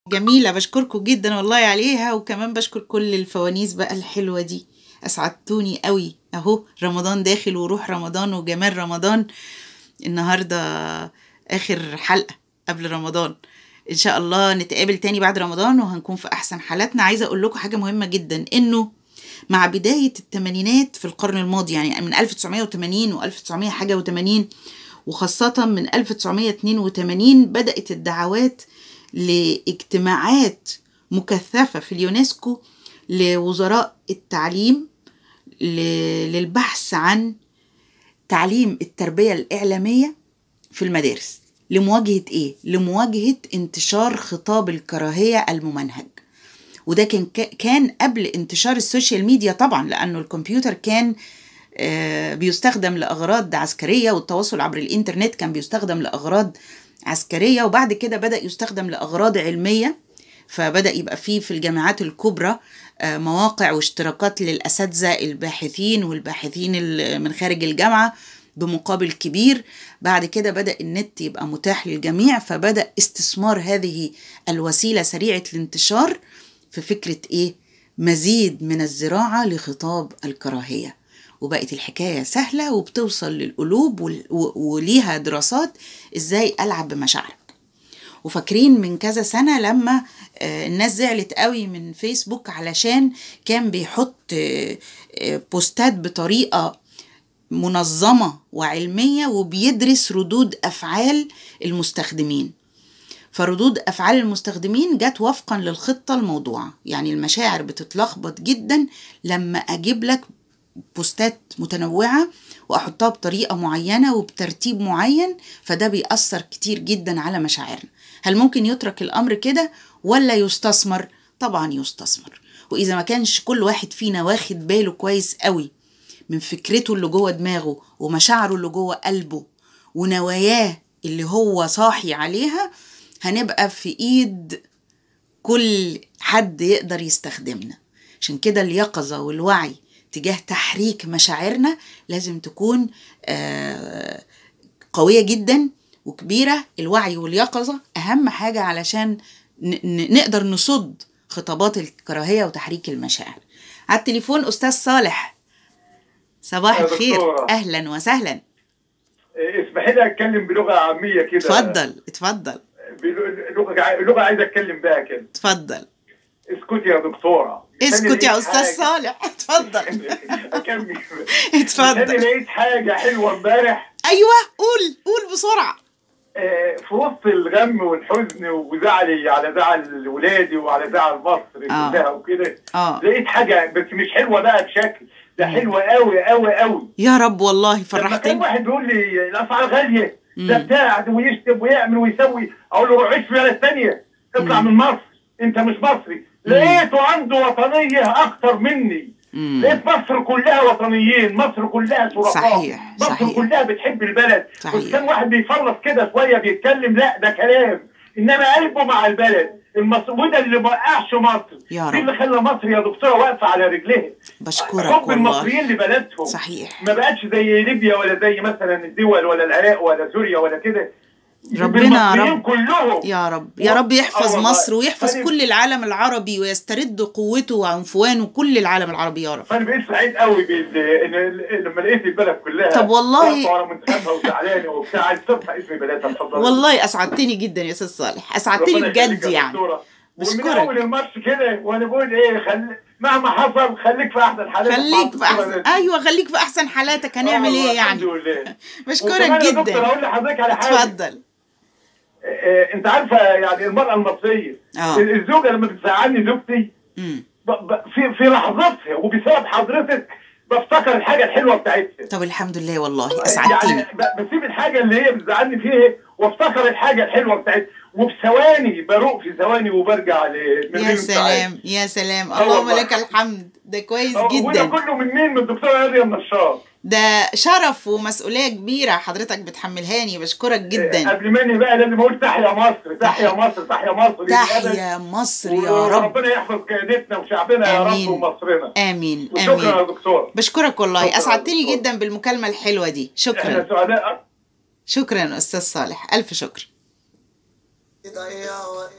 جميلة بشكركم جدا والله عليها وكمان بشكر كل الفوانيس بقى الحلوة دي أسعدتوني قوي أهو رمضان داخل وروح رمضان وجمال رمضان النهاردة آخر حلقة قبل رمضان إن شاء الله نتقابل تاني بعد رمضان وهنكون في أحسن حالاتنا عايزة أقول لكم حاجة مهمة جدا إنه مع بداية الثمانينات في القرن الماضي يعني من 1980 و 1900 حاجة و80 وخاصة من 1982 بدأت الدعوات لاجتماعات مكثفة في اليونسكو لوزراء التعليم ل- للبحث عن تعليم التربية الإعلامية في المدارس لمواجهة إيه؟ لمواجهة انتشار خطاب الكراهية الممنهج وده كان كان قبل انتشار السوشيال ميديا طبعا لأنه الكمبيوتر كان آه، بيستخدم لأغراض عسكرية والتواصل عبر الإنترنت كان بيستخدم لأغراض عسكرية وبعد كده بدأ يستخدم لأغراض علمية فبدأ يبقى فيه في الجامعات الكبرى آه، مواقع واشتراكات للأساتذة الباحثين والباحثين ال- من خارج الجامعة بمقابل كبير بعد كده بدأ النت يبقى متاح للجميع فبدأ استثمار هذه الوسيلة سريعة الانتشار في فكرة إيه؟ مزيد من الزراعة لخطاب الكراهية وبقت الحكاية سهلة وبتوصل للقلوب وال- و- وليها دراسات إزاي ألعب بمشاعرك وفاكرين من كذا سنة لما آه، الناس زعلت قوي من فيسبوك علشان كان بيحط آه، آه، بوستات بطريقة منظمة وعلمية وبيدرس ردود أفعال المستخدمين فردود أفعال المستخدمين جت وفقا للخطة الموضوعة يعني المشاعر بتتلخبط جدا لما أجيب لك بوستات متنوعة وأحطها بطريقة معينة وبترتيب معين فده بيأثر كتير جدا على مشاعرنا هل ممكن يترك الأمر كده ولا يستثمر؟ طبعا يستثمر وإذا ما كانش كل واحد فينا واخد باله كويس قوي من فكرته اللي جوه دماغه ومشاعره اللي جوه قلبه ونواياه اللي هو صاحي عليها هنبقى في ايد كل حد يقدر يستخدمنا عشان كده اليقظة والوعي تجاه تحريك مشاعرنا لازم تكون آه، قوية جدا وكبيرة الوعي واليقظة أهم حاجة علشان ن- ن- نقدر نصد خطابات الكراهية وتحريك المشاعر على التليفون أستاذ صالح صباح يا الخير دكتورة. أهلا وسهلا إيه، اسمحي لي اتكلم بلغه عاميه كده اتفضل اتفضل بل- لغه ع- لغه عايز اتكلم بها كده اتفضل اسكتي يا دكتوره اسكت يا لقيت استاذ حاجة- صالح اتفضل اكمل اتفضل انا لقيت حاجه حلوه امبارح ايوه قول قول بسرعه آه، في وسط الغم والحزن وزعلي على زعل ولادي وعلى زعل مصر آه. كلها وكده اه لقيت حاجه بس مش حلوه بقى بشكل ده حلوه قوي قوي قوي يا رب والله لما كان فرحتني واحد بيقول لي الاسعار غاليه ده مم. بتاع ده ويشتم ويعمل ويسوي اقول له روح عيش في بلد ثانيه اطلع مم. من مصر انت مش مصري لقيته عنده وطنيه اكتر مني مم. لقيت مصر كلها وطنيين مصر كلها شرفاء صحيح، مصر صحيح. كلها بتحب البلد صحيح. بس كان واحد بيفرط كده شويه بيتكلم لا ده كلام انما قلبه مع البلد المصر وده اللي ما وقعش مصر يا دي رب. اللي خلى مصر يا دكتوره واقفه على رجليها بشكرك حب والله المصريين لبلدهم صحيح ما بقتش زي ليبيا ولا زي مثلا الدول ولا العراق ولا سوريا ولا كده ربنا يا بالمصريين رب. كلهم يا رب يا رب يحفظ آه والله. مصر ويحفظ فأنا- كل العالم العربي ويسترد قوته وعنفوانه كل العالم العربي يا رب فانا بقيت سعيد قوي بال... إن... إن- لما لقيت البلد كلها طب والله- واقفة ورا منتخبها وزعلانه وبتاع عايز ترفع اسم بلدها اتفضل والله اسعدتني جدا يا استاذ صالح اسعدتني ربنا بجد يخليك يا يعني دكتورة. ومن بشكرك. اول الماتش كده وانا بقول ايه خل... مهما حصل خليك في احسن حالاتك مع خليك في الدكتورة احسن نادية. ايوه خليك في احسن حالاتك هنعمل آه ايه والله، يعني الحمد لله بشكرك وكمان يا دكتور جدا اقول لحضرتك على حاجه اتفضل آه، انت عارفه يعني المراه المصريه اه الزوجه لما بتزعلني زوجتي مم. ب... ب... في في لحظتها وبسبب حضرتك بفتكر الحاجه الحلوه بتاعتها طب الحمد لله والله اسعدتني يعني ب- بسيب الحاجه اللي هي بتزعلني فيها وافتكر الحاجه الحلوه بتاعتها وبثواني بروق في ثواني وبرجع ل- من يا غير انفعال. سلام يا سلام آه اللهم والله. لك الحمد ده كويس آه، وده جدا كله من مين من الدكتوره ناديه النشار ده شرف ومسؤولية كبيرة حضرتك بتحملهاني بشكرك آه، جدا قبل مني بقى لازم اقول تحيا مصر تحيا مصر تحيا مصر تحيا مصر يا رب وربنا يحفظ قيادتنا وشعبنا يا آمين. رب ومصرنا آمين وشكرا يا آمين دكتور بشكرك والله شكرا أسعدتني دكتور. جدا بالمكالمة الحلوة دي احنا شكرا سعداء شكرا أستاذ صالح ألف شكر يضيع وقت